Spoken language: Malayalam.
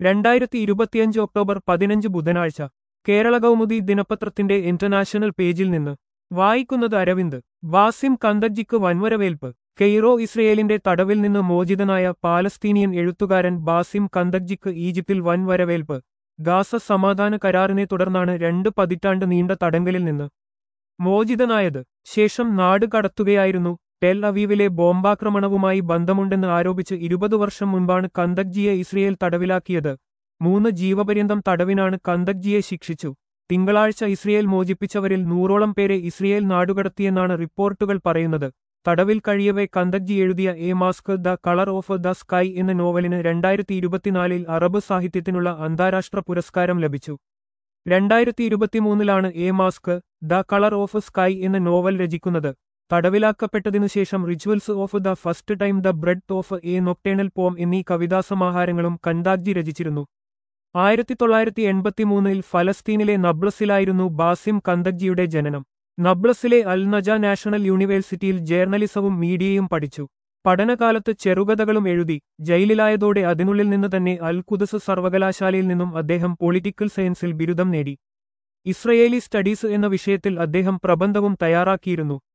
രണ്ടായിരത്തി ഇരുപത്തിയഞ്ച് ഒക്ടോബർ പതിനഞ്ച് ബുധനാഴ്ച കേരള കൗമുദി ദിനപത്രത്തിന്റെ ഇന്റർനാഷണൽ പേജിൽ നിന്ന് വായിക്കുന്നത് അരവിന്ദ് വാസിം കന്തജ്ജിക്ക് വൻവരവേൽപ്പ് കെയ്റോ ഇസ്രയേലിന്റെ തടവിൽ നിന്ന് മോചിതനായ പാലസ്തീനിയൻ എഴുത്തുകാരൻ ബാസിം കന്തജ്ജിക്ക് ഈജിപ്തിൽ വൻ വരവേൽപ്പ് ഗാസ സമാധാന കരാറിനെ തുടർന്നാണ് രണ്ട് പതിറ്റാണ്ട് നീണ്ട തടങ്കലിൽ നിന്ന് മോചിതനായത് ശേഷം നാട് കടത്തുകയായിരുന്നു ടെൽ അവീവിലെ ബോംബാക്രമണവുമായി ബന്ധമുണ്ടെന്ന് ആരോപിച്ച് ഇരുപത് വർഷം മുൻപാണ് കന്തഗ്ജിയെ ഇസ്രയേൽ തടവിലാക്കിയത് മൂന്ന് ജീവപര്യന്തം തടവിനാണ് കന്തഗ്ജിയെ ശിക്ഷിച്ചു തിങ്കളാഴ്ച ഇസ്രയേൽ മോചിപ്പിച്ചവരിൽ നൂറോളം പേരെ ഇസ്രയേൽ നാടുകടത്തിയെന്നാണ് റിപ്പോർട്ടുകൾ പറയുന്നത് തടവിൽ കഴിയവെ കന്തഗ്ജി എഴുതിയ a mask the colour of the sky എന്ന നോവലിന് രണ്ടായിരത്തി ഇരുപത്തിനാലിൽ അറബ് സാഹിത്യത്തിനുള്ള അന്താരാഷ്ട്ര പുരസ്കാരം ലഭിച്ചു രണ്ടായിരത്തി ഇരുപത്തിമൂന്നിലാണ് a mask the colour of sky എന്ന നോവൽ രചിക്കുന്നത് തടവിലാക്കപ്പെട്ടതിനുശേഷം rituals of the first time the bread of a nocturnal poem എന്നീ കവിതാസമാഹാരങ്ങളും കന്താഗ്ജി രചിച്ചിരുന്നു ആയിരത്തി തൊള്ളായിരത്തി എൺപത്തിമൂന്നിൽ ഫലസ്തീനിലെ നബ്ലസിലായിരുന്നു ബാസിം കന്തഗ്ജിയുടെ ജനനം നബ്ലസിലെ അൽ നജ നാഷണൽ യൂണിവേഴ്സിറ്റിയിൽ ജേർണലിസവും മീഡിയയും പഠിച്ചു പഠനകാലത്ത് ചെറുകഥകളും എഴുതി ജയിലിലായതോടെ അതിനുള്ളിൽ നിന്ന് തന്നെ അൽ കുദസ് സർവകലാശാലയിൽ നിന്നും അദ്ദേഹം പൊളിറ്റിക്കൽ സയൻസിൽ ബിരുദം നേടി ഇസ്രയേലി സ്റ്റഡീസ് എന്ന വിഷയത്തിൽ അദ്ദേഹം പ്രബന്ധവും തയ്യാറാക്കിയിരുന്നു